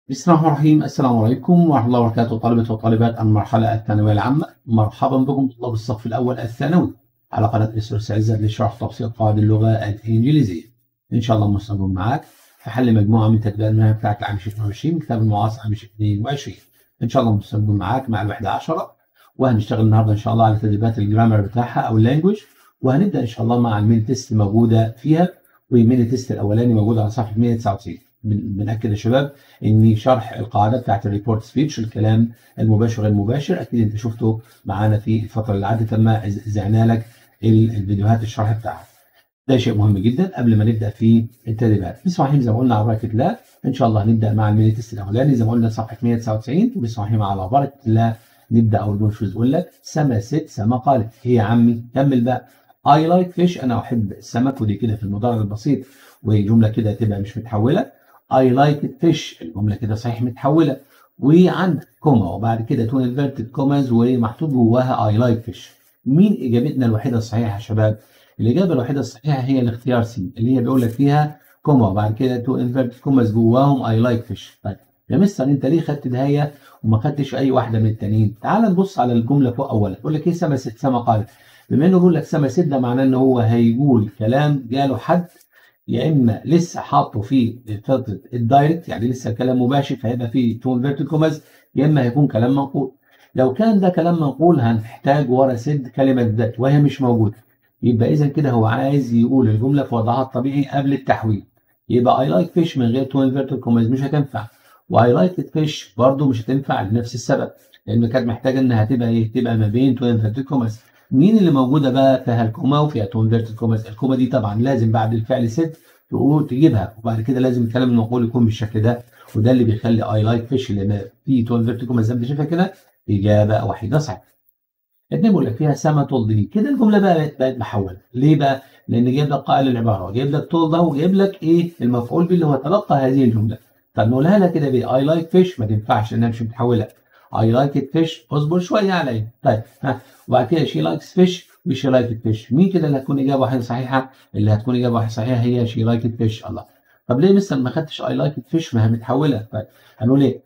بسم الله الرحمن الرحيم السلام عليكم ورحمة الله وبركاته طلبة وطالبات المرحلة الثانوية العامة مرحبا بكم طلاب الصف الأول الثانوي على قناة إسرائيل عزت لشرح تفصيل قواعد اللغة الإنجليزية إن شاء الله مستمر معاك في حل مجموعة من تدبير المنهج بتاعت العام 2020 كتاب المعاصر عام 2022 إن شاء الله مستمر معاك مع الوحدة 10 وهنشتغل النهارده إن شاء الله على تدريبات الجرامر بتاعها أو اللانجوج وهنبدأ إن شاء الله مع الميني تيست موجودة فيها والميني تيست الأولاني موجود على صفحة 199 بنأكد يا شباب ان شرح القاعده بتاعت الريبورت سبيتش الكلام المباشر غير المباشر اكيد انت شفته معانا في الفتره اللي عدت لما زعنا لك الفيديوهات الشرح بتاعها. ده شيء مهم جدا قبل ما نبدا في التدريبات. بسم الله الرحمن زي ما قلنا على بركه الله ان شاء الله هنبدا مع الميني تيست الاولاني زي ما قلنا صفحه 199 وبسم الله الرحمن على بركه الله نبدا اول جمله شو يقول لك سما ست سما قالت هي يا عمي كمل بقى اي لايك فيش انا احب السمك ودي كده في المضارع البسيط وجمله كده تبقى مش متحوله I like fish الجملة كده صحيح متحولة وعندك كوما وبعد كده تو انفيرتد كوماز ومحطوط جواها I like fish مين إجابتنا الوحيدة الصحيحة يا شباب؟ الإجابة الوحيدة الصحيحة هي الاختيار سي اللي هي بيقول لك فيها كوما وبعد كده تو انفيرتد كوماز جواهم I like fish طيب يا مستر أنت ليه خدت دهية وما خدتش أي واحدة من التانيين؟ تعال نبص على الجملة فوق أولا يقول لك إيه سما ست سما قالت بما إنه بيقول لك سما ست ده معناه إن هو هيقول كلام جاله حد يا اما لسه حاطه في فتره الدايركت يعني لسه كلام مباشر فهيبقى فيه تو انفيرتد كوماز يا اما هيكون كلام منقول لو كان ده كلام منقول هنحتاج ورا سد كلمه ذات وهي مش موجوده يبقى اذا كده هو عايز يقول الجمله في وضعها الطبيعي قبل التحويل يبقى اي لايك فيش من غير تو انفيرتد كوماز مش هتنفع واي لايك فيش برضه مش هتنفع لنفس السبب لان كانت محتاجه انها تبقى ايه تبقى ما بين تو انفيرتد كوماز مين اللي موجوده بقى فيها الكوما وفيها تو انفيرتد كوماز الكوما دي طبعا لازم بعد الفعل ست تقول تجيبها وبعد كده لازم الكلام المنقول يكون بالشكل ده وده اللي بيخلي اي لايك فيش اللي في تو انفيرتد كوماز زي ما انت شايفها كده اجابه وحيده صحيحه. اتنين بيقول لك فيها سما تولد لي كده الجمله بقى بقت محوله ليه بقى؟ لان جايب لك قائل العباره وجايب لك تولد ده وجايب لك ايه المفعول به اللي هو تلقى هذه الجمله. طب نقولها لها كده بايه؟ اي لايك فيش ما تنفعش لانها مش متحوله. اي لايك ات فيش اصبر شويه عليا. طيب ها وبعد كده شي لايكس فيش وشي لايك فيش مين كده اللي هتكون اجابه واحده صحيحه؟ اللي هتكون اجابه واحده صحيحه هي شي لايك فيش الله. طب ليه مثلا ما خدتش اي لايك فيش ما هي متحوله؟ طيب هنقول ايه؟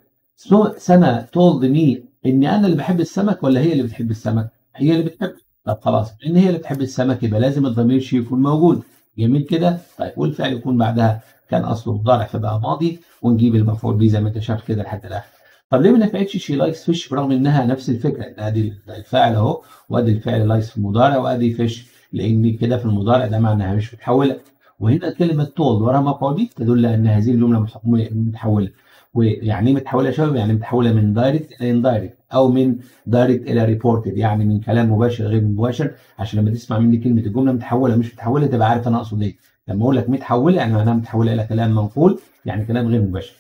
سما تولد مي اني انا اللي بحب السمك ولا هي اللي بتحب السمك؟ هي اللي بتحب طب خلاص ان هي اللي بتحب السمك يبقى لازم الضمير شي يكون موجود جميل كده؟ طيب والفعل يكون بعدها كان اصله مضارع فبقى ماضي ونجيب المفعول به زي ما انت شايف كده لحد الاخر. طب ليه ما نفعتش شي لايكس فيش برغم انها نفس الفكره ان ادي الفاعل اهو وادي الفعل لايكس في المضارع وادي فيش لان كده في المضارع ده معناها مش متحوله وهنا كلمه تولد وراها مفعول به تدل ان هذه الجمله متحوله ويعني ايه متحوله يا شباب يعني متحوله من دايركت الى اندايركت او من دايركت الى ريبورتد يعني من كلام مباشر غير مباشر عشان لما تسمع مني كلمه الجمله متحوله مش متحوله تبقى عارف انا اقصد ايه لما اقول لك متحوله يعني معناها متحوله الى كلام منقول يعني كلام غير مباشر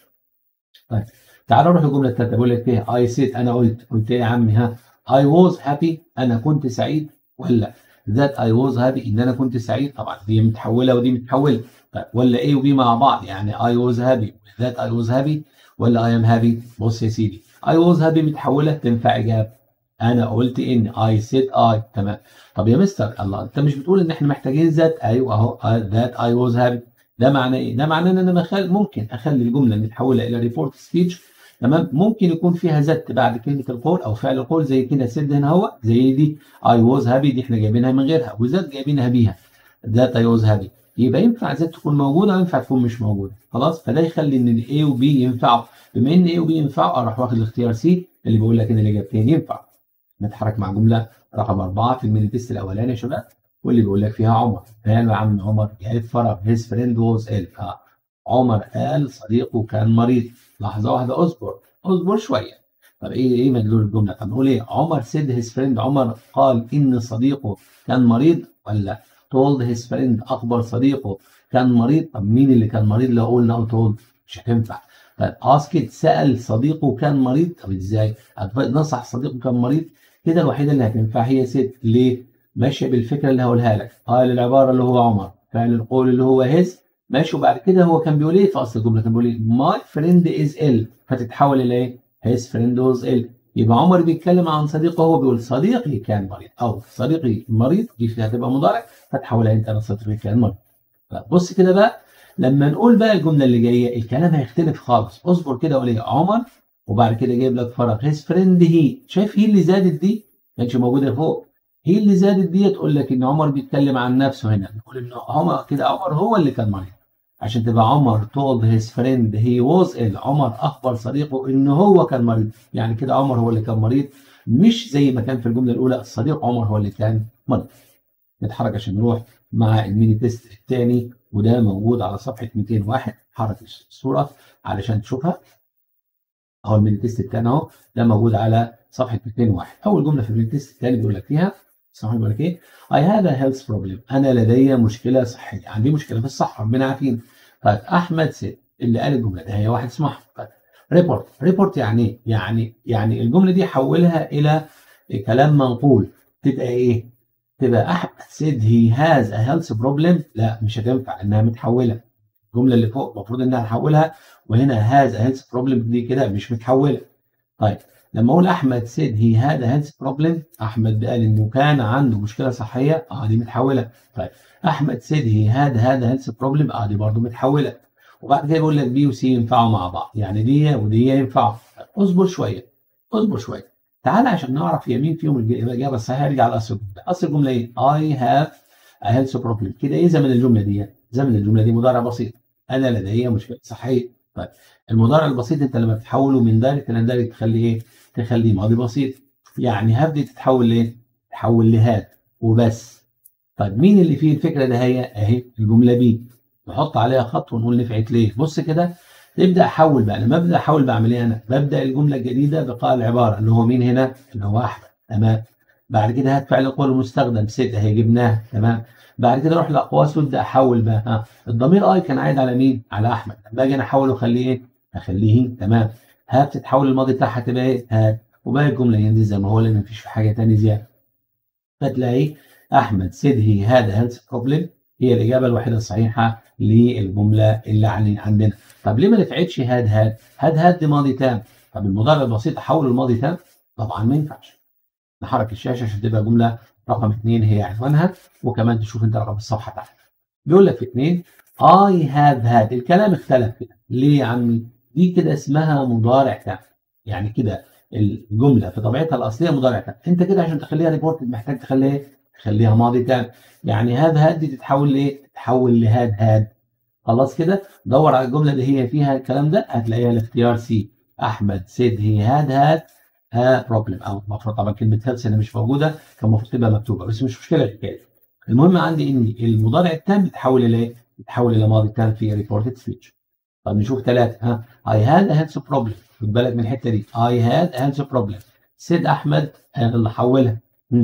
طيب تعال نروح الجمله الثالثه بقول لك ايه اي سيت انا قلت قلت ايه يا عمي ها اي واز هابي انا كنت سعيد ولا ذات اي واز هابي ان انا كنت سعيد طبعا دي متحوله ودي متحوله طيب ولا ايه وبي مع بعض يعني اي واز هابي ذات اي واز هابي ولا اي ام هابي بص يا سيدي اي واز هابي متحوله تنفع اجابه انا قلت ان اي سيت اي تمام طب يا مستر الله انت مش بتقول ان احنا محتاجين ذات ايوه اهو ذات اي واز هابي ده معناه ايه؟ ده معناه ان انا بخل... ممكن اخلي الجمله نتحولها الى ريبورت سبيتش تمام ممكن يكون فيها ذات بعد كلمه القول او فعل القول زي كده سد هنا اهو زي دي اي واز هابي دي احنا جايبينها من غيرها وذات جايبينها بيها ذات اي واز هابي يبقى ينفع ذات تكون موجوده وينفع تكون مش موجوده خلاص فده يخلي ان الاي وبي ينفعوا بما ان اي وبي ينفعوا اروح واخد الاختيار سي اللي بيقول لك ان الاجابتين ينفعوا نتحرك مع جمله رقم اربعه في الميني تيست الاولاني يا شباب واللي بيقول لك فيها عمر قال يا عم عمر جايب فراغ هيز فريند ووز ال عمر قال صديقه كان مريض لحظه واحده اصبر اصبر شويه طب ايه ايه مدلول الجمله طب نقول ايه عمر سيد هيز فريند عمر قال ان صديقه كان مريض ولا told his friend اخبر صديقه كان مريض طب مين اللي كان مريض لو قلنا او told مش هتنفع طيب اسكت سال صديقه كان مريض طب ازاي نصح صديقه كان مريض كده الوحيده اللي هتنفع هي ست ليه ماشيه بالفكره اللي هقولها لك قال العباره اللي هو عمر فعل القول اللي هو هيز ماشي وبعد كده هو كان بيقول ايه في اصل الجمله كان بيقول ايه ماي فريند از ال فتتحول الى ايه هيز فريند واز ال يبقى عمر بيتكلم عن صديقه هو بيقول صديقي كان مريض او صديقي مريض دي هتبقى مضارع فتحولها انت انا صديقي كان مريض بص كده بقى لما نقول بقى الجمله اللي جايه الكلام هيختلف خالص اصبر كده وقول ايه عمر وبعد كده جايب لك فراغ هيز فريند هي شايف هي اللي زادت دي ما كانتش موجوده فوق هي اللي زادت دي تقول لك ان عمر بيتكلم عن نفسه هنا نقول ان عمر كده عمر هو اللي كان مريض عشان تبقى عمر told his friend he was ill عمر اخبر صديقه ان هو كان مريض يعني كده عمر هو اللي كان مريض مش زي ما كان في الجمله الاولى الصديق عمر هو اللي كان مريض نتحرك عشان نروح مع الميني تيست الثاني وده موجود على صفحه 201 حرك الصوره علشان تشوفها اهو الميني تيست الثاني اهو ده موجود على صفحه 201 اول جمله في الميني تيست الثاني بيقول لك فيها صح بيقول لك ايه I have a health problem انا لدي مشكله صحيه عندي مشكله في الصحه ربنا عارفين طيب احمد سيد اللي قال الجمله ده هي واحد اسمه احمد طيب ريبورت ريبورت يعني ايه يعني يعني الجمله دي حولها الى كلام منقول تبقى ايه تبقى احمد سيد هي هاز ا هيلث بروبلم لا مش هتنفع انها متحوله الجمله اللي فوق المفروض انها نحولها وهنا هاز ا هيلث بروبلم دي كده مش متحوله طيب لما اقول احمد سيد هي هاد هيلث بروبلم احمد قال انه كان عنده مشكله صحيه اه دي متحوله طيب احمد سيد هي هاد هاد هيلث بروبلم اه دي برضه متحوله وبعد كده بيقول لك بي وسي ينفعوا مع بعض يعني دي ودي ينفعوا اصبر شويه اصبر شويه تعال عشان نعرف يمين فيهم الاجابه الصحيحه ارجع لاصل الجمله اصل الجمله ايه اي هاف ا هيلث بروبلم كده ايه زمن الجمله دي زمن الجمله دي مضارع بسيط انا لدي مشكله صحيه طيب المضارع البسيط انت لما بتحوله من دايركت لدايركت تخليه ايه تخليه ماضي بسيط يعني هاف دي تتحول لايه تحول لهاد وبس طيب مين اللي فيه الفكره ده هي اهي الجمله بي نحط عليها خط ونقول نفعت ليه بص كده تبدا احول بقى لما ابدا احول بعمل ايه انا ببدا الجمله الجديده بقاء العباره اللي هو مين هنا اللي هو احمد تمام بعد كده هات فعل القول المستخدم ست اهي جبناه تمام بعد كده اروح لاقواس وابدا احول بقى ها الضمير اي كان عايد على مين على احمد لما اجي انا احوله اخليه ايه اخليه تمام ها بتتحول الماضي بتاعها تبقى ايه ها وباقي الجمله ينزل زي ما هو لان مفيش في حاجه ثانيه زياده فتلاقي احمد سيد هي هذا هيلث بروبلم هي الاجابه الوحيده الصحيحه للجمله اللي عندنا طب ليه ما نفعتش هاد هاد هاد هاد دي ماضي تام طب المضارع البسيط احول الماضي تام طبعا ما ينفعش نحرك الشاشه عشان تبقى جمله رقم اثنين هي عنوانها وكمان تشوف انت رقم الصفحه تحت بيقول لك في اثنين I have had الكلام اختلف كده ليه يا عمي؟ دي كده اسمها مضارع تام يعني كده الجمله في طبيعتها الاصليه مضارع تام انت كده عشان تخليها ريبورت محتاج تخليها ايه؟ تخليها ماضي تام يعني هاد هاد دي تتحول لايه؟ تتحول لهاد هاد خلاص كده دور على الجمله اللي هي فيها الكلام ده هتلاقيها الاختيار سي احمد سيد هي هاد هاد ها بروبلم او المفروض طبعا كلمه هيلث هنا مش موجوده كان المفروض تبقى مكتوبه بس مش مشكله الحكايه المهم عندي ان المضارع التام بيتحول الى ايه؟ بيتحول الى ماضي تام في ريبورتد سبيتش طب نشوف ثلاثه ها I had a health problem خد بالك من الحته دي I had a health problem سيد احمد اللي حولها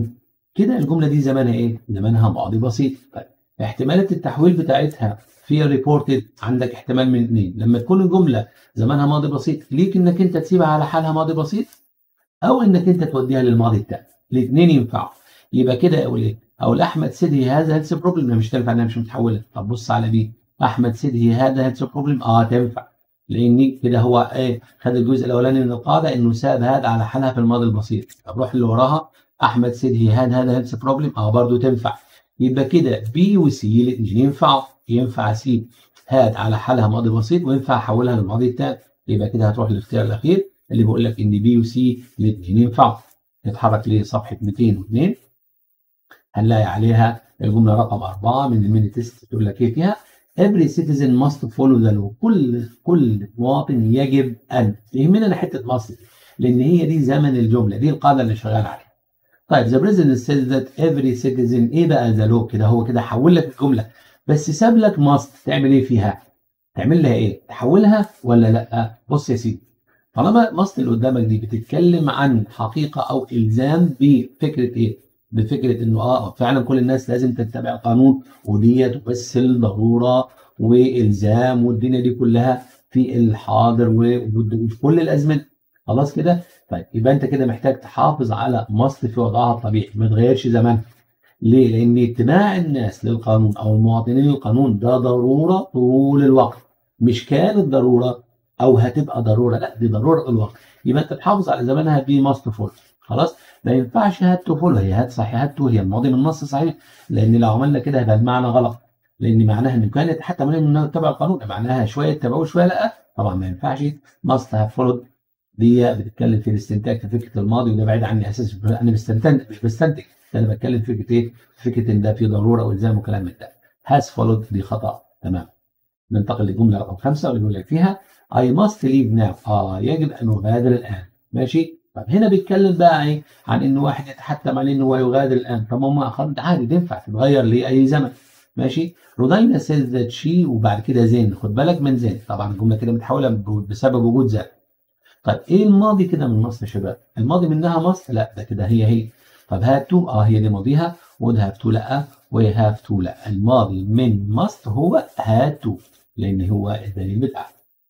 كده الجمله دي زمانها ايه؟ زمانها ماضي بسيط طيب احتمالات التحويل بتاعتها في ريبورتد عندك احتمال من اثنين لما تكون الجمله زمانها ماضي بسيط ليك انك انت تسيبها على حالها ماضي بسيط او انك انت توديها للماضي التام الاثنين ينفعوا يبقى كده اقول ايه؟ اقول احمد سيدي هذا هيلث بروبلم مش تنفع انها مش متحوله طب بص على دي احمد سيدي هذا هيلث بروبلم اه تنفع لان كده هو ايه خد الجزء الاولاني من القاعده انه ساب هذا على حالها في الماضي البسيط طب روح اللي وراها احمد سيدي هذا هذا هيلث بروبلم اه برضه تنفع يبقى كده بي وسي الاثنين ينفعوا ينفع اسيب هاد على حالها ماضي بسيط وينفع احولها للماضي التام يبقى كده هتروح للاختيار الاخير اللي بيقول لك ان بي وسي الاثنين ينفعوا نتحرك لصفحه 202 هنلاقي عليها الجمله رقم أربعة من الميني تيست تقول لك ايه فيها every citizen must follow the law كل كل مواطن يجب ان يهمنا انا حته مصر لان هي دي زمن الجمله دي القاعده اللي شغال عليها طيب the president says that every citizen ايه بقى the law كده هو كده حول لك الجمله بس ساب لك must تعمل ايه فيها تعمل لها ايه تحولها ولا لا بص يا سيدي طالما مصر اللي قدامك دي بتتكلم عن حقيقه او الزام بفكره ايه بفكره انه اه فعلا كل الناس لازم تتبع القانون ودي تمثل ضروره والزام والدنيا دي كلها في الحاضر وفي كل الازمنه خلاص كده طيب يبقى انت كده محتاج تحافظ على مصر في وضعها الطبيعي ما تغيرش زمانها ليه؟ لان اتباع الناس للقانون او المواطنين للقانون ده ضروره طول الوقت مش كانت ضروره او هتبقى ضروره لا دي ضروره الوقت يبقى انت تحافظ على زمانها دي ماست فول خلاص ما ينفعش هات تو فول هي هات صحيح هات تو هي الماضي من النص صحيح لان لو عملنا كده هيبقى المعنى غلط لان معناها انه كان يتحتم عليهم انه يتبع القانون معناها شويه يتبعوه شويه لا طبعا ما ينفعش must have followed دي بتتكلم في الاستنتاج في فكره الماضي وده بعيد عني اساسا انا بستنتج مش بستنتج انا بتكلم في فكره ايه؟ فكره ان ده في ضروره والزام وكلام من ده has followed دي خطا تمام ننتقل للجمله رقم خمسه واللي بيقول لك فيها I must leave now اه يجب ان اغادر الان ماشي طب هنا بيتكلم بقى ايه عن ان واحد يتحتم عليه ان هو يغادر الان طب ما خلاص عادي تنفع تتغير لاي زمن ماشي رودينا says that she وبعد كده زين خد بالك من زين طبعا الجمله كده متحوله بسبب وجود زين طيب ايه الماضي كده من مصر يا شباب الماضي منها مصر لا ده كده هي هي طب هاف تو اه هي دي ماضيها would have to لا وهاف تو لا الماضي من مصر هو had to لان هو الدليل بتاعها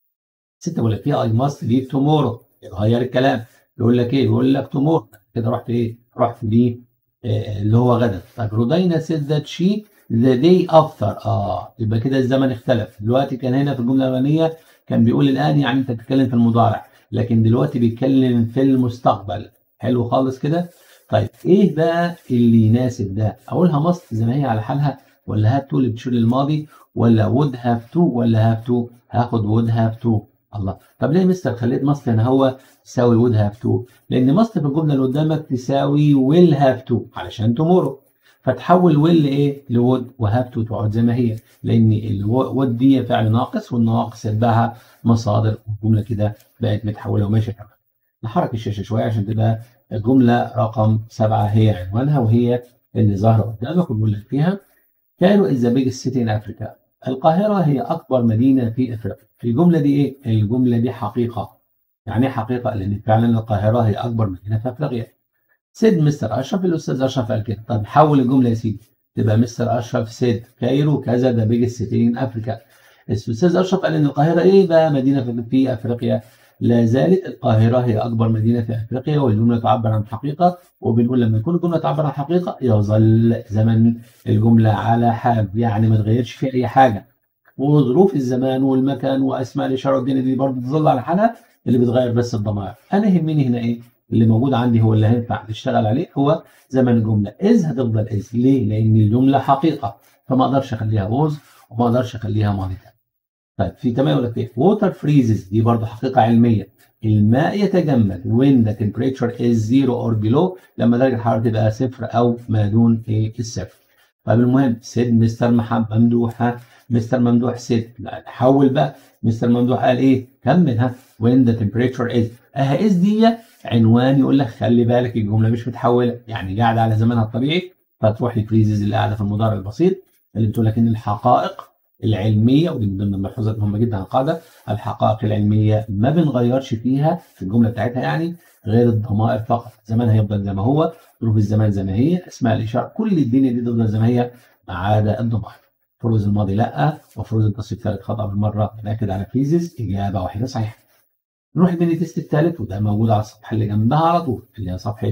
ستة بقول لك فيها I must leave tomorrow يغير الكلام يقول لك ايه يقول لك tomorrow كده رحت ايه رحت دي آه اللي هو غدا طيب رودينا said that she the day after اه يبقى كده الزمن اختلف دلوقتي كان هنا في الجمله الاولانيه كان بيقول الان يعني انت بتتكلم في المضارع لكن دلوقتي بيتكلم في المستقبل حلو خالص كده طيب ايه بقى اللي يناسب ده اقولها ماست زي ما هي على حالها ولا هاف تو اللي بتشير للماضي ولا would have to ولا have to هاخد would have to الله طب ليه مستر خليت ماست هنا هو تساوي would have to لان ماست في الجمله اللي قدامك تساوي will have to علشان tomorrow فتحول will ايه لود وهاف تو تقعد زي ما هي لان الود دي فعل ناقص والنواقص يتبعها مصادر والجمله كده بقت متحوله وماشيه كمان نحرك الشاشه شويه عشان تبقى الجمله رقم سبعه هي عنوانها وهي اللي ظاهره قدامك وبيقول لك فيها كايرو از ذا بيجست سيتي ان افريكا القاهره هي اكبر مدينه في افريقيا الجمله دي ايه الجمله دي حقيقه يعني ايه حقيقه لان فعلا القاهره هي اكبر مدينه في افريقيا سيد مستر اشرف الاستاذ اشرف قال كده طب حول الجمله يا سيدي تبقى مستر اشرف سيد كايرو كذا ذا بيجست سيتي ان افريكا الاستاذ اشرف قال ان القاهره ايه بقى مدينه في افريقيا لا زالت القاهره هي اكبر مدينه في افريقيا والجمله تعبر عن حقيقه وبنقول لما يكون الجمله تعبر عن حقيقه يظل زمن الجمله على حال يعني ما تغيرش فيه اي حاجه وظروف الزمان والمكان واسماء الاشاره والدنيا دي برضه تظل على حالها اللي بتغير بس الضمائر انا يهمني هنا ايه اللي موجود عندي هو اللي هينفع نشتغل عليه هو زمن الجمله از هتفضل از ليه لان الجمله حقيقه فما اقدرش اخليها ووز وما اقدرش اخليها ماضي تاني طيب في تمام يقول لك ايه ووتر فريزز دي برضه حقيقه علميه الماء يتجمد when the temperature is zero or below لما درجه الحراره تبقى صفر او ما دون ايه الصفر طيب المهم سيد مستر محمد ممدوح مستر ممدوح سيد حول بقى مستر ممدوح قال ايه كمل ها when the temperature is اها از دي عنوان يقول لك خلي بالك الجمله مش متحوله يعني قاعده على زمانها الطبيعي فتروح لفريزز اللي قاعده في المضارع البسيط اللي بتقول لك ان الحقائق العلميه ودي من ضمن الملحوظات المهمه جدا القاعده الحقائق العلميه ما بنغيرش فيها في الجمله بتاعتها يعني غير الضمائر فقط زمانها هيفضل زي ما هو ظروف الزمان زي ما هي اسماء الاشاره كل الدنيا دي تفضل زي ما هي ما عدا الضمائر فروز الماضي لا وفروز التصريف الثالث خطا بالمره بناكد على فريزز اجابه واحده صحيحه نروح الميني تيست الثالث وده موجود على الصفحه اللي جنبها على طول اللي هي صفحه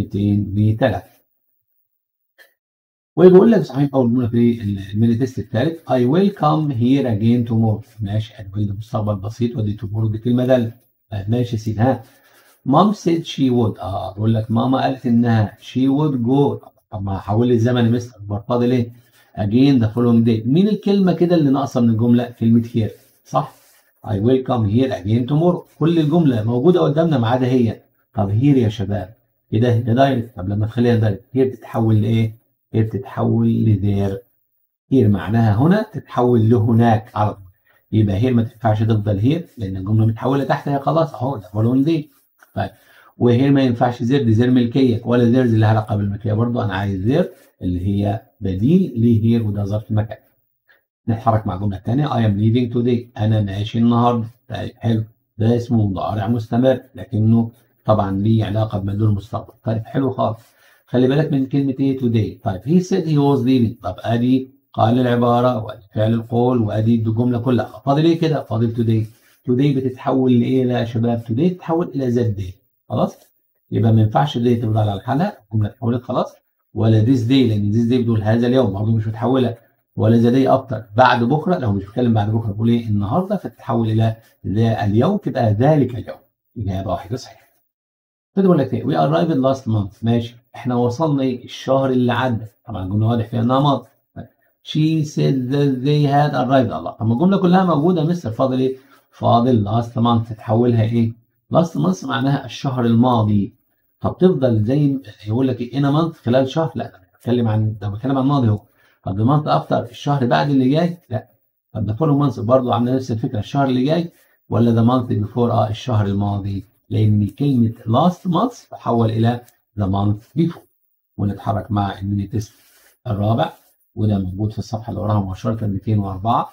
203 وبيقول لك صحيح اول جمله في الميني تيست الثالث I will come here again tomorrow ماشي ادوي ده مستقبل بسيط ودي tomorrow دي كلمه داله ماشي يا سيدي ها مام said she would اه بقول لك ماما قالت انها she would go طب ما هحول لي الزمن يا مستر يبقى فاضل ايه؟ again the following day مين الكلمه كده اللي ناقصه من الجمله؟ كلمه here صح؟ I will come here again tomorrow كل الجملة موجودة قدامنا ما عدا هي طب هير يا شباب كده هي دايركت طب لما تخليها دايركت هي بتتحول لايه؟ هي بتتحول لذير هير معناها هنا تتحول لهناك على طول يبقى هير ما تنفعش تفضل هير لان الجمله متحوله تحت هي خلاص اهو ده فولون دي طيب وهير ما ينفعش زير دي زير ملكيه ولا زير اللي لها علاقه بالملكيه برضه انا عايز زير اللي هي بديل لهير وده ظرف مكان نتحرك مع الجمله الثانيه I am leaving today انا ماشي النهارده طيب حلو ده اسمه مضارع مستمر لكنه طبعا ليه علاقه بمدلول المستقبل طيب حلو خالص خلي بالك من كلمه ايه today طيب he said he was leaving طب ادي قال العباره وادي فعل القول وادي الجمله كلها فاضل ايه كده فاضل today today بتتحول لايه يا شباب today بتتحول الى ذات day خلاص يبقى ما ينفعش دي تفضل على حالها الجمله اتحولت خلاص ولا this day لان this day بتقول هذا اليوم برضه مش متحوله ولا ذا داي افتر بعد بكره لو مش بتكلم بعد بكره بقول ايه النهارده فتتحول الى اليوم تبقى ذلك اليوم اجابه واحده صحيحه كده بقول لك ايه وي ارايفد لاست مانث ماشي احنا وصلنا ايه الشهر اللي عدى طبعا الجمله واضح فيها انها ماضي she said that they had arrived الله طب الجمله كلها موجوده مستر فاضل ايه فاضل last month تحولها ايه last month معناها الشهر الماضي طب تفضل زي يقول لك ايه in a month خلال شهر لا انا بتكلم عن ده بتكلم عن الماضي اهو طب the month after الشهر بعد اللي جاي لا طب the following month برضه عامله نفس الفكره الشهر اللي جاي ولا the month before اه الشهر الماضي لان كلمه last month تحول الى the month before ونتحرك مع الميني تيست الرابع وده موجود في الصفحه اللي وراها مباشره 204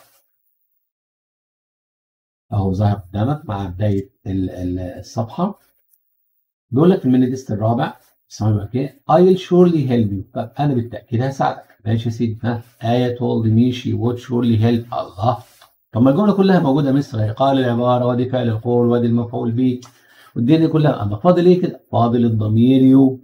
اهو ظاهر قدامك مع بدايه الصفحه بيقول لك في الميني تيست الرابع اسمعوا بقى كده I'll surely help you طب انا بالتاكيد هساعدك ماشي يا سيدي ها آية told me she would surely help الله طب ما الجمله كلها موجوده مصر قال العباره ودي فعل القول ودي المفعول به والدنيا كلها اما فاضل ايه كده؟ فاضل الضمير يو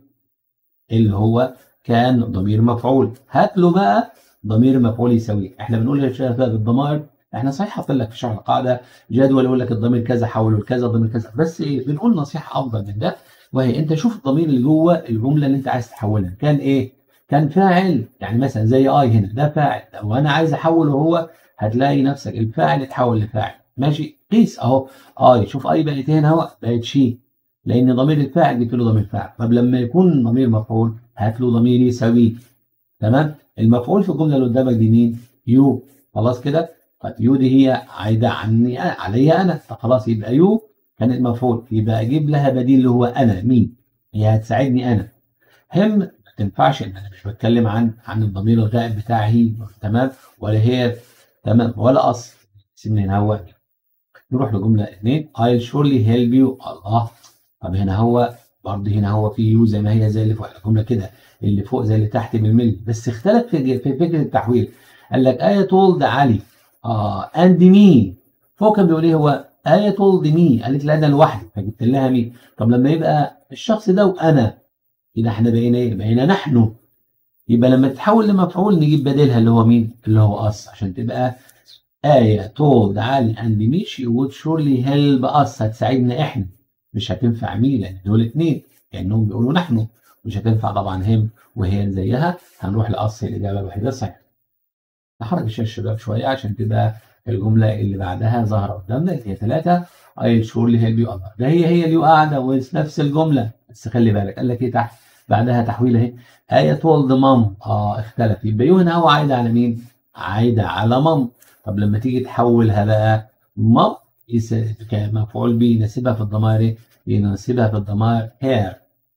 اللي هو كان ضمير مفعول هات له بقى ضمير مفعول يساويه احنا بنقول يا شباب الضمائر احنا صحيح حاطين لك في شرح القاعده جدول يقول لك الضمير كذا حوله لكذا الضمير كذا بس ايه بنقول نصيحه افضل من ده وهي انت شوف الضمير اللي جوه الجمله اللي انت عايز تحولها كان ايه؟ كان فاعل يعني مثلا زي اي هنا ده فاعل وانا عايز احوله هو هتلاقي نفسك الفاعل اتحول لفاعل ماشي قيس اهو اي شوف اي بقت هنا اهو بقت شي لان ضمير الفاعل جبت له ضمير فاعل طب لما يكون ضمير مفعول هات له ضمير يساويه تمام المفعول في الجمله اللي قدامك دي مين يو خلاص كده طب يو دي هي عايده عني عليا انا فخلاص يبقى يو كانت مفعول يبقى اجيب لها بديل اللي هو انا مين هي هتساعدني انا هم ما تنفعش ان انا مش بتكلم عن عن الضمير الغائب بتاعي تمام ولا هي تمام ولا اصل سيبني هنا هو نروح لجمله اثنين I'll surely help you الله طب هنا هو برضه هنا هو في يو زي ما هي زي اللي فوق الجمله كده اللي فوق زي اللي تحت بالملي بس اختلف في في فكره التحويل قال لك آية told علي اه and me فوق كان بيقول ايه هو آية told me قالت لا انا لوحدي فجبت لها مين طب لما يبقى الشخص ده وانا كده احنا بقينا ايه بقينا نحن يبقى لما تتحول لمفعول نجيب بديلها اللي هو مين اللي هو us عشان تبقى آية told علي and me she would surely help us هتساعدنا احنا مش هتنفع مين لان دول اتنين كانهم بيقولوا نحن مش هتنفع طبعا هم وهي زيها هنروح لاصل الاجابه الوحيده الصحيحه نحرك الشاشه الشباب شويه عشان تبقى الجمله اللي بعدها ظاهره قدامنا اللي هي ثلاثه I'll surely help you الله ده هي هي اللي قاعده ونفس الجمله بس خلي بالك قال لك ايه تحت بعدها تحويل اهي آية told mom اه اختلف يبقى يو هنا هو عايده على مين؟ عايده على مام طب لما تيجي تحولها بقى مام كمفعول به يناسبها في الضمائر يناسبها في الضمائر hair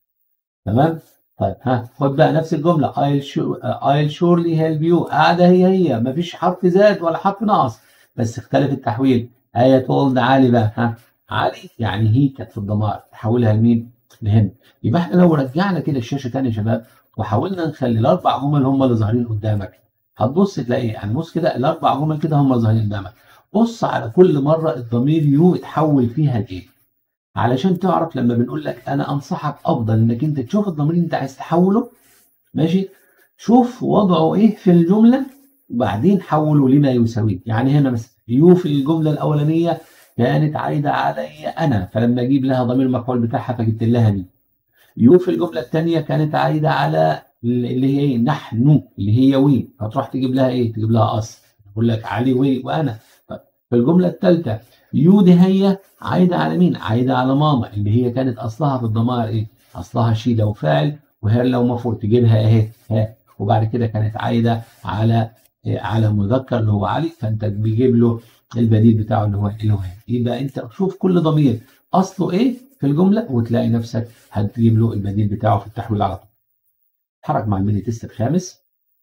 تمام طيب ها خد بقى نفس الجمله I'll, sure, I'll surely help you قاعده هي هي مفيش حرف زاد ولا حرف ناقص بس اختلف التحويل آية told علي بقى ها علي يعني هي كانت في الضمائر تحولها لمين؟ لهن يبقى احنا لو رجعنا كده الشاشه تاني يا شباب وحاولنا نخلي الاربع جمل هم اللي ظاهرين قدامك هتبص تلاقي يعني بص كده الاربع جمل كده هم ظاهرين قدامك بص على كل مره الضمير يو اتحول فيها لايه علشان تعرف لما بنقول لك انا انصحك افضل انك انت تشوف الضمير اللي انت عايز تحوله ماشي شوف وضعه ايه في الجمله وبعدين حوله لما يساويه يعني هنا مثلا يو في الجمله الاولانيه كانت عايده علي انا فلما اجيب لها ضمير المفعول بتاعها فجبت لها مين يو في الجمله الثانيه كانت عايده على اللي هي ايه نحن اللي هي وي فتروح تجيب لها ايه تجيب لها اصل يقول لك علي وي وانا طيب في الجمله الثالثه يو دي هي عايده على مين عايده على ماما اللي هي كانت اصلها في الضمائر ايه اصلها شي لو فاعل وهي لو مفعول تجيبها اهي ها وبعد كده كانت عايده على إيه على مذكر اللي هو علي فانت بيجيب له البديل بتاعه اللي هو اللي هو يبقى انت شوف كل ضمير اصله ايه في الجمله وتلاقي نفسك هتجيب له البديل بتاعه في التحويل على طول. اتحرك مع الميني تيست الخامس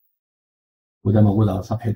وده موجود على صفحه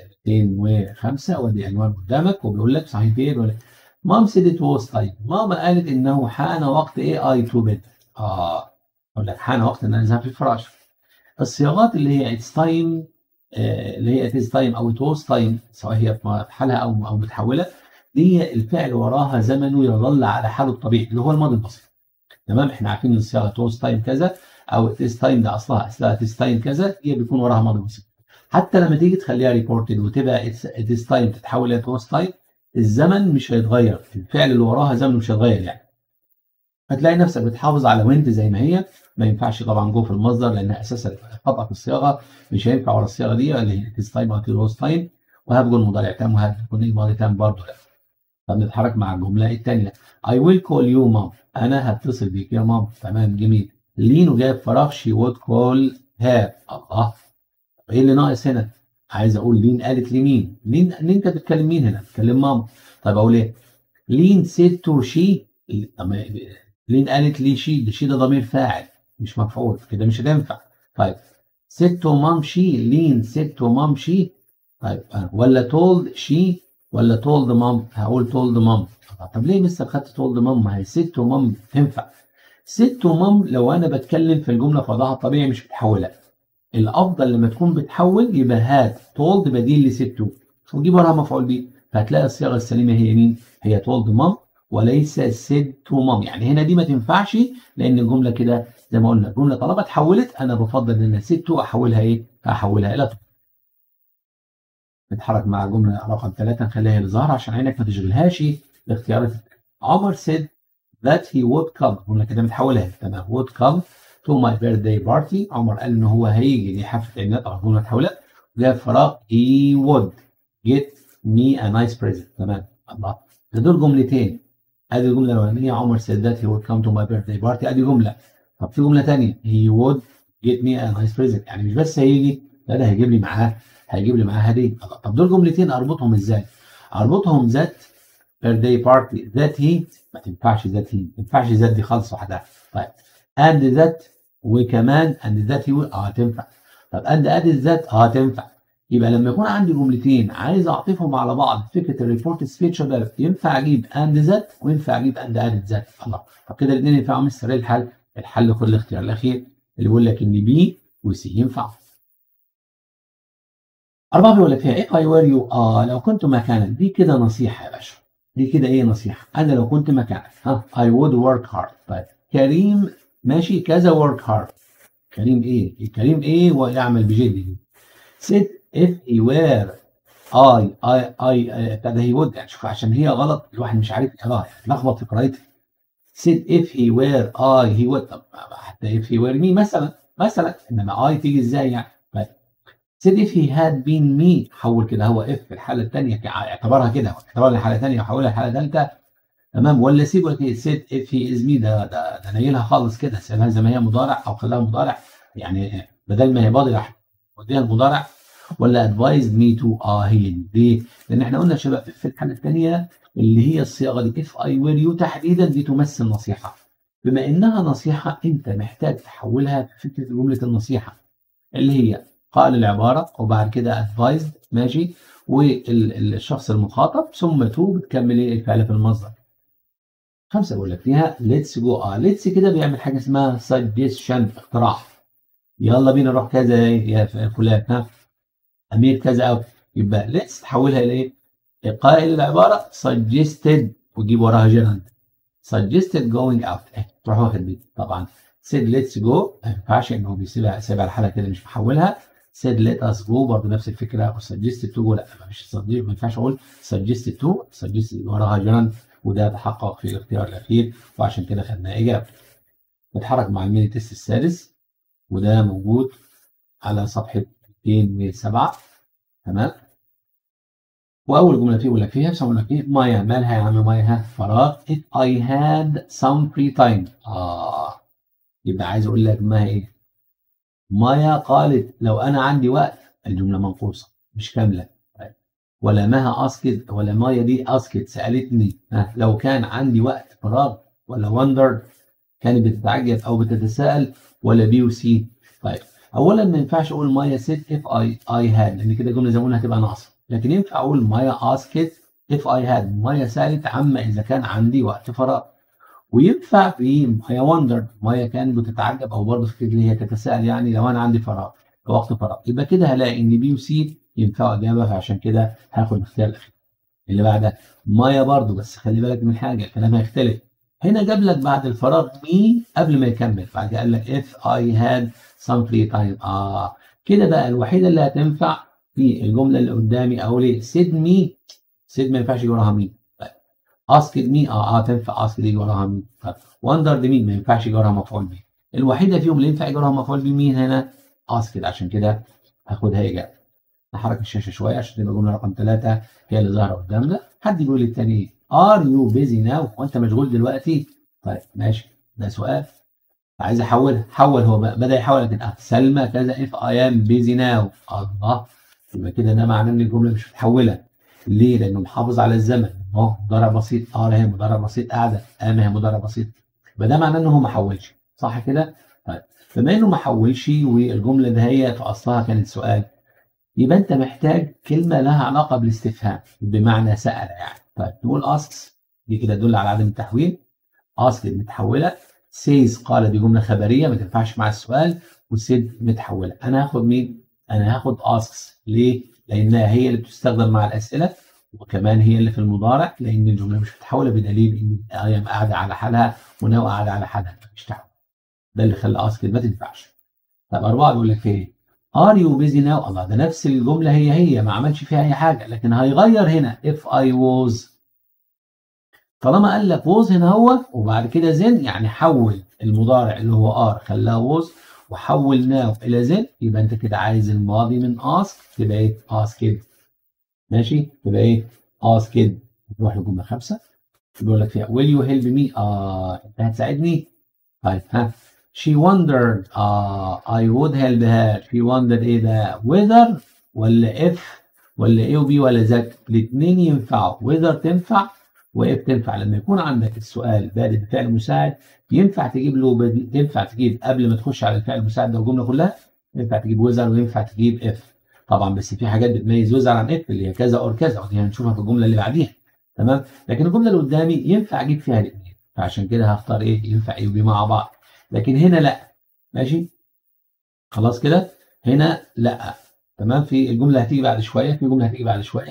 205 ودي عنوان قدامك وبيقول لك صحيح ايه ولا مام سيد ووز تايم ماما قالت انه حان وقت ايه اي تو بيد اه اقول لك حان وقت ان انا اذهب في الفراش الصياغات اللي هي اتس تايم اللي هي اتس تايم او توز تايم سواء هي في حالها او او متحوله دي الفعل وراها زمنه يظل على حاله الطبيعي اللي هو الماضي البسيط تمام احنا عارفين ان الصياغه توز تايم كذا او اتس تايم ده اصلها اصلها اتس تايم كذا هي بيكون وراها ماضي بسيط حتى لما تيجي تخليها ريبورتد وتبقى اتس تايم تتحول الى توز تايم الزمن مش هيتغير الفعل اللي وراها زمنه مش هيتغير يعني هتلاقي نفسك بتحافظ على وينت زي ما هي ما ينفعش طبعا جوه في المصدر لان اساسا خطا في الصياغه مش هينفع ورا الصياغه دي اللي هي تيز تايم او تيز تايم وهاب جول مضارع تام وهاب يكون الماضي تام برضه لا طب نتحرك مع الجمله الثانيه I will call you mom انا هتصل بيك يا مام تمام جميل لين جاب فراغ she would call her الله ايه اللي ناقص هنا؟ عايز اقول لين قالت لمين؟ لين لين كانت بتتكلم مين هنا؟ بتتكلم ماما طيب اقول ايه؟ لين said to she طب لين قالت لي شي شي ده ضمير فاعل مش مفعول كده مش هتنفع طيب said to mom she لين said to mom she طيب ولا told she ولا told mom هقول told mom طب ليه لسه خدت told mom ما هي said to mom تنفع said to mom لو انا بتكلم في الجمله في وضعها الطبيعي مش بتحولها الافضل لما تكون بتحول يبقى هات told بديل لست to وجيب وراها مفعول به فهتلاقي الصيغه السليمه هي مين؟ هي told mom وليس said to mom يعني هنا دي ما تنفعش لان الجمله كده زي ما قلنا الجمله طالما اتحولت انا بفضل ان said to احولها ايه؟ احولها الى to نتحرك مع الجمله رقم ثلاثه نخليها لظهر عشان عينك ما تشغلهاش باختيارات عمر said that he would come الجمله كده متحولها تمام would come to my birthday party عمر قال ان هو هيجي لحفله عيد ميلاد الجمله اتحولت جاب فراغ he would get me a nice present تمام الله ده دول جملتين ادي الجمله الاولانيه عمر said that he would come to my birthday party ادي جمله طب في جمله ثانيه he would get me a nice present يعني مش بس هيجي لا ده هيجيب لي معاه هيجيب لي معاه هديه طب دول جملتين اربطهم ازاي؟ اربطهم ذات birthday party ذات هي ما تنفعش ذات هي ما تنفعش ذات دي خالص وحدها طيب and ذات وكمان and ذات هي اه تنفع طب and ادي ذات اه تنفع يبقى لما يكون عندي جملتين عايز اعطفهم على بعض فكره الريبورت سبيتش ده ينفع اجيب اند ذات وينفع اجيب اند ادد ذات الله طب كده الاثنين ينفعوا مش سريع الحل الحل خد الاختيار الاخير اللي بيقول لك ان بي وسي ينفع أربعة بيقول لك فيها if I were you آه لو كنت مكانك دي كده نصيحة يا باشا دي كده إيه نصيحة أنا لو كنت مكانك ها I would work hard طيب كريم ماشي كذا work hard كريم إيه؟ كريم إيه ويعمل بجد said if he were I I I ابتدى he would يعني شوف عشان هي غلط الواحد مش عارف يقراها يعني لخبط في قرايتها said if he were I he would طب حتى if he were me مثلا مثلا انما I تيجي ازاي يعني طيب said if he had been me حول كده هو if في الحاله الثانيه اعتبرها كده اعتبرها الحاله الثانيه وحولها الحاله الثالثه تمام ولا سيب ولا said if he is me ده ده ده نيلها خالص كده سيبها زي ما هي مضارع او خلاها مضارع يعني بدل ما هي ماضي راح وديها المضارع ولا advised me to اه هي دي ليه؟ لان احنا قلنا يا شباب في الحاله الثانيه اللي هي الصياغه دي if I were you تحديدا دي تمثل نصيحه بما انها نصيحه انت محتاج تحولها في فكره جمله النصيحه اللي هي قال العباره وبعد كده advised ماشي والشخص المخاطب ثم تو بتكمل ايه الفعل في المصدر خمسه بقول لك فيها ليتس جو اه ليتس كده بيعمل حاجه اسمها suggestion اقتراح يلا بينا نروح كذا يا فلان ها امير كذا او يبقى ليتس تحولها الى ايه؟ قائل العباره suggested وتجيب وراها جيرند suggested going out ايه تروح واخد دي طبعا said let's go ما ينفعش انه بيسيبها سايبها الحاله كده مش محولها said let us go برضه نفس الفكره suggested to go لا ما فيش ما ينفعش اقول suggested to suggested وراها جيرند وده تحقق في الاختيار الاخير وعشان كده خدنا اجابه نتحرك مع الميني تيست السادس وده موجود على صفحه 207 تمام واول جمله فيه يقول لك فيها يقول لك ايه مايا مالها يا عم مايا فراغ if I had some free time اه يبقى عايز اقول لك ما ايه مايا قالت لو انا عندي وقت الجمله منقوصه مش كامله ولا ماها اسكت ولا مايا دي اسكت سالتني ها لو كان عندي وقت فراغ ولا وندر كانت بتتعجب او بتتساءل ولا بي وسي طيب اولا ما ينفعش اقول مايا سيت اف اي اي هاد لان كده الجمله زي ما قلنا هتبقى ناقصه لكن ينفع اقول مايا اسكت اف اي هاد مايا سالت عما اذا كان عندي وقت فراغ وينفع في مايا وندر مايا كانت بتتعجب او برضه فكره اللي هي تتساءل يعني لو انا عندي فراغ وقت فراغ يبقى كده هلاقي ان بي وسي ينفعوا اجابه فعشان كده هاخد الاختيار الاخير اللي بعدها مايا برضه بس خلي بالك من حاجه الكلام هيختلف هنا جاب لك بعد الفراغ مي قبل ما يكمل بعد كده قال لك if I had some free time اه كده بقى الوحيده اللي هتنفع في الجمله اللي قدامي اقول ايه سيد مي سيد ما ينفعش يجي وراها مي طيب اسكد مي اه اه تنفع اسكد يجي وراها مي طيب وندر دي مي ما ينفعش يجي وراها مفعول به الوحيده فيهم اللي ينفع يجرها مفعول به مين هنا اسكت عشان كده هاخدها اجابه نحرك الشاشه شويه عشان تبقى جمله رقم ثلاثه هي اللي ظاهره قدامنا حد بيقول للتاني ار يو بيزي ناو وانت مشغول دلوقتي طيب ماشي ده سؤال عايز احول حول هو بدا يحول لكن اه سلمى كذا اف اي ام بيزي ناو الله يبقى كده ده معناه ان الجمله مش متحوله ليه؟ لانه محافظ على الزمن اهو مضارع بسيط ار هي مضارع بسيط قاعده ام هي مضارع بسيط يبقى ده معناه ان هو ما حولش صح كده؟ طيب بما انه ما حولش والجمله ده هي في اصلها كانت سؤال يبقى انت محتاج كلمه لها علاقه بالاستفهام بمعنى سال يعني طيب نقول اسكس دي كده تدل على عدم التحويل اسك متحوله سيز قال دي جمله خبريه ما تنفعش مع السؤال وسيد متحوله انا هاخد مين؟ انا هاخد اسكس ليه؟ لانها هي اللي بتستخدم مع الاسئله وكمان هي اللي في المضارع لان الجمله مش متحوله بدليل ان ايام قاعده على حالها وناو قاعده على حالها مش تحول ده اللي خلى اسكت ما تنفعش طب اربعه بيقول لك ايه؟ ار يو بيزي ناو الله ده نفس الجمله هي هي ما عملش فيها اي حاجه لكن هيغير هنا اف اي ووز طالما قال لك ووز هنا هو وبعد كده زين يعني حول المضارع اللي هو ار خلاه ووز وحول ناو الى زين يبقى انت كده عايز الماضي من اسك تبقى ايه اسكد ماشي تبقى ايه اسكد نروح لجمله خمسه بيقول لك فيها will you help me اه انت هتساعدني طيب ها she wondered uh, I would help her she wondered ايه ده whether ولا if ولا A وB ولا Z الاثنين ينفعوا whether تنفع واف تنفع لما يكون عندك السؤال بادئ بفعل مساعد ينفع تجيب له بدي... ينفع تجيب قبل ما تخش على الفعل المساعد ده الجمله كلها ينفع تجيب وزر وينفع تجيب اف طبعا بس في حاجات بتميز وزر عن اف اللي هي كذا اور كذا ودي هنشوفها في الجمله اللي بعديها تمام لكن الجمله اللي قدامي ينفع اجيب فيها الاثنين فعشان كده هختار ايه ينفع ايه وبي مع بعض لكن هنا لا ماشي خلاص كده هنا لا تمام في الجمله هتيجي بعد شويه في جمله هتيجي بعد شويه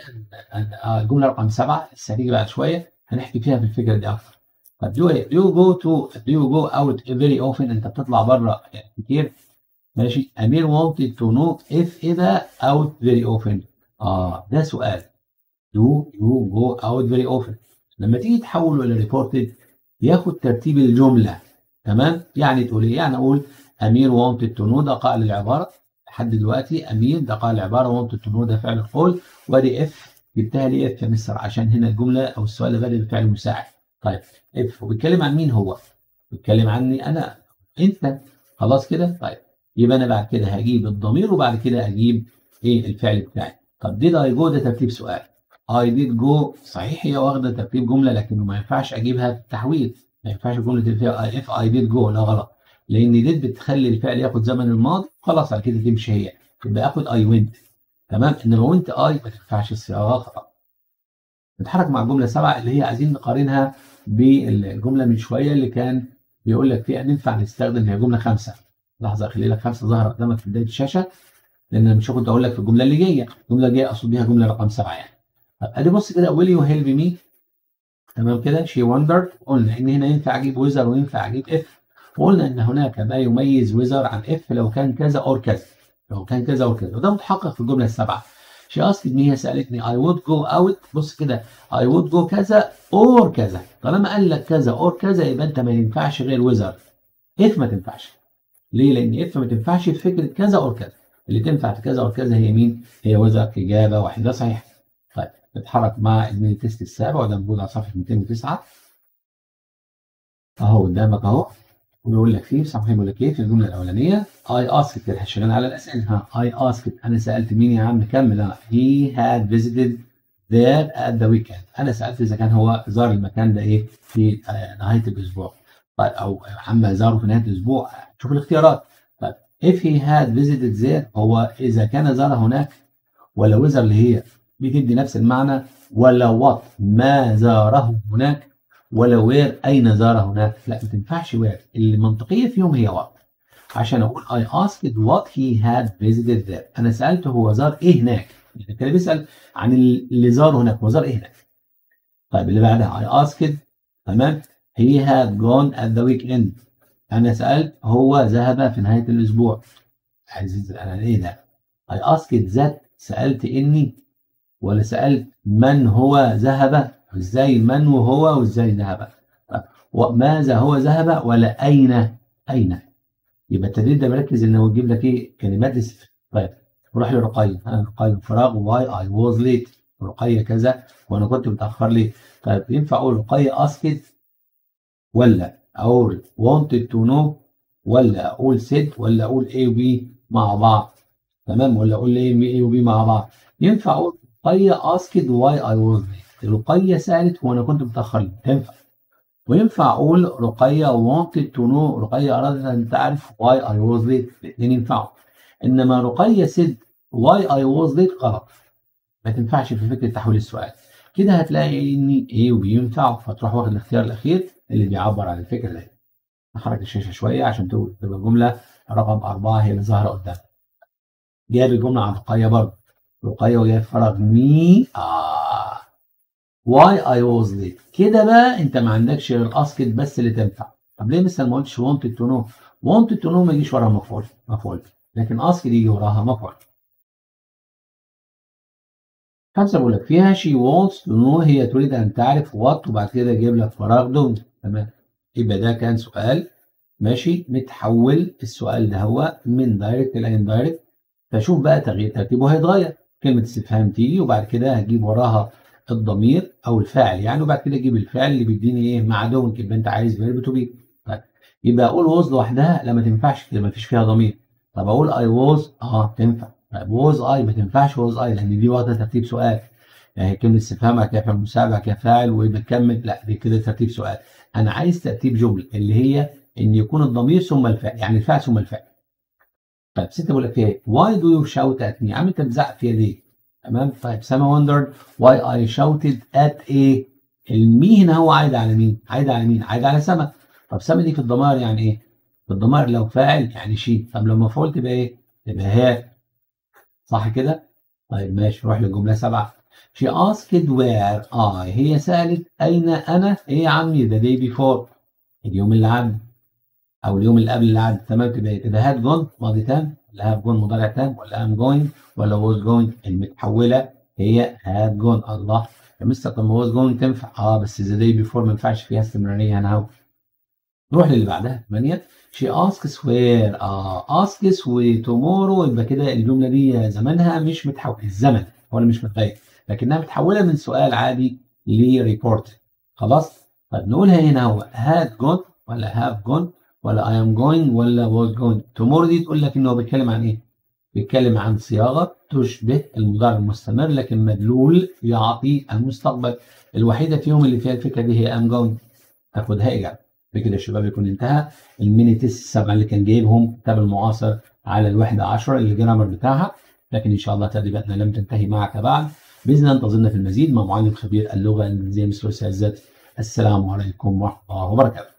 الجمله رقم سبعه لسه هتيجي بعد شويه هنحكي فيها في الفكره دي اكتر طب do you, do you go to do you go out very often انت بتطلع بره كتير ماشي امير wanted to know if اذا out very often اه ده سؤال do you go out very often لما تيجي تحوله الى reported ياخد ترتيب الجمله تمام يعني تقول ايه يعني اقول امير wanted to know ده قائل العباره لحد دلوقتي امير ده قائل العباره wanted to know ده فعل القول وادي اف جبتها ليه اف يا مستر عشان هنا الجمله او السؤال بادئ بفعل مساعد طيب اف وبيتكلم عن مين هو بيتكلم عني انا انت خلاص كده طيب يبقى انا بعد كده هجيب الضمير وبعد كده اجيب ايه الفعل بتاعي طب ديد اي جو ده ترتيب سؤال اي ديد جو صحيح هي واخده ترتيب جمله لكنه ما ينفعش اجيبها في التحويل ما ينفعش الجمله اللي فيها اف اي ديد جو لا غلط لان ديد بتخلي الفعل ياخد زمن الماضي خلاص على كده تمشي هي يبقى اخد اي وينت تمام انما وانت اي ما تنفعش الصياغه خطا نتحرك مع الجمله سبعه اللي هي عايزين نقارنها بالجمله من شويه اللي كان بيقول لك فيها ننفع نستخدم هي جمله خمسه لحظه اخلي لك خمسه ظهر قدامك في بدايه الشاشه لان انا مش كنت اقول لك في الجمله اللي جايه الجمله الجايه اقصد بيها جمله رقم سبعه يعني طب ادي بص كده ويل يو هيلب مي تمام كده شي وندرد قلنا ان هنا ينفع اجيب ويزر وينفع اجيب اف وقلنا ان هناك ما يميز ويزر عن اف لو كان كذا اور كذا لو كان كذا اور كذا وده متحقق في الجمله السبعه she asked me هي سالتني I would go out بص كده I would go كذا or كذا طالما قال لك كذا or كذا يبقى انت ما ينفعش غير ويزر اف ما تنفعش ليه؟ لان اف ما تنفعش في فكره كذا اور كذا اللي تنفع في كذا اور كذا هي مين؟ هي ويزر اجابه واحده صحيحه طيب نتحرك مع الميني تيست السابع وده موجود على صفحه 209 اهو قدامك اهو ويقول لك فيه صفحه بيقول لك ايه في الجمله الاولانيه اي اسكت احنا شغالين على الاسئله ها اي اسكت انا سالت مين يا عم كمل اه هي هاد فيزيتد there at the weekend انا سالت اذا كان هو زار المكان ده ايه في آه نهايه الاسبوع طيب او عم زاره في نهايه الاسبوع شوف الاختيارات طيب if he had visited there هو اذا كان زار هناك ولا وزر اللي هي بتدي نفس المعنى ولا وات ما زاره هناك ولا وير اين زار هناك لا ما تنفعش وير المنطقيه فيهم هي وات عشان اقول I asked what he had visited there انا سالته هو زار ايه هناك يعني كان بيسال عن اللي زار هناك هو زار ايه هناك طيب اللي بعدها I asked تمام he had gone at the weekend انا سالت هو ذهب في نهايه الاسبوع عايز انا ايه ده I asked that سالت اني ولا سالت من هو ذهب ازاي من وهو وازاي ذهب ماذا هو ذهب ولا اين اين يبقى التدريب ده مركز ان هو يجيب لك ايه كلمات لست طيب نروح لرقية ها رقية فراغ واي اي واز ليت رقية كذا وانا كنت متاخر ليه طيب ينفع اقول رقية اسكت ولا اقول wanted to know ولا اقول said ولا اقول A و B مع بعض تمام ولا اقول A و B مع بعض ينفع اقول رقية اسكت واي اي واز ليت رقية سألت وانا كنت متاخر ليه تنفع وينفع اقول رقية wanted to know رقية ارادت ان تعرف why I was late الاثنين ينفعوا انما رقية said why I was late غلط ما تنفعش في فكرة تحويل السؤال كده هتلاقي ان A و B ينفعوا فتروح واخد الاختيار الاخير اللي بيعبر عن الفكرة دي نحرك الشاشة شوية عشان تبقى الجملة رقم أربعة هي اللي ظاهرة قدامك جاب الجملة عن رقية برضه رقية وجايب فراغ مي آه why I was late كده بقى انت ما عندكش غير اسكت بس اللي تنفع طب ليه مثلا ما قلتش wanted to know wanted to know ما يجيش وراها مفعول مفعول لكن اسكت يجي وراها مفعول خمسة بقول لك فيها she wants to know هي تريد أن تعرف what وبعد كده يجيب لك فراغ دون تمام يبقى ده كان سؤال ماشي متحول السؤال ده هو من دايركت إلى اندايركت فشوف بقى تغيير ترتيبه هيتغير كلمة استفهام تيجي وبعد كده هتجيب وراها الضمير او الفاعل يعني وبعد كده اجيب الفعل اللي بيديني ايه مع دون يبقى انت عايز فيرب تو بي طيب يبقى اقول ووز لوحدها لا ما تنفعش كده ما فيش فيها ضمير طب اقول اي ووز اه تنفع طيب ووز اي ما تنفعش ووز اي لان دي واخده ترتيب سؤال يعني كلمه استفهام بعد كده فعل مساعد كده فاعل وبتكمل لا دي كده ترتيب سؤال انا عايز ترتيب جمله اللي هي ان يكون الضمير ثم الفعل يعني الفعل ثم الفعل طيب ستة بقول لك فيها ايه واي دو يو شاوت ات مي عم انت بتزعق فيها ليه تمام طيب سما wondered why I shouted at a المي هنا هو عايد على مين؟ عايد على مين؟ عايد على سما طب سما دي في الضمائر يعني ايه؟ في الضمائر لو فاعل يعني شي طب لو مفعول تبقى ايه؟ تبقى هي صح كده؟ طيب ماشي نروح للجملة سبعة She asked where I هي سألت أين أنا؟ إيه يا عمي the day before اليوم اللي عدى أو اليوم اللي قبل اللي عدى تمام تبقى ايه؟ تبقى had gone ماضي تام ولا have gone مضارع تام ولا am going ولا was going المتحولة هي had gone الله يا مستر طب ما was going تنفع اه بس the day before ما ينفعش فيها استمرارية هنا اهو نروح للي بعدها 8 she asks where اه asks و tomorrow يبقى كده الجملة دي زمانها مش متحول الزمن هو اللي مش متغير لكنها متحولة من سؤال عادي لريبورت خلاص طيب نقولها هنا هو had gone ولا have gone ولا I am going ولا was going tomorrow دي تقول لك ان هو بيتكلم عن ايه بيتكلم عن صياغه تشبه المضارع المستمر لكن مدلول يعطي المستقبل الوحيده فيهم اللي فيها الفكره دي هي am going تاخدها اجابه بكده يا شباب يكون انتهى المينيتس السبعه اللي كان جايبهم كتاب المعاصر على الوحده 10 الجرامر بتاعها لكن ان شاء الله تدريباتنا لم تنتهي معك بعد باذن الله انتظرنا في المزيد مع معلم خبير اللغه الانجليزيه مستر سعزت السلام عليكم ورحمه الله وبركاته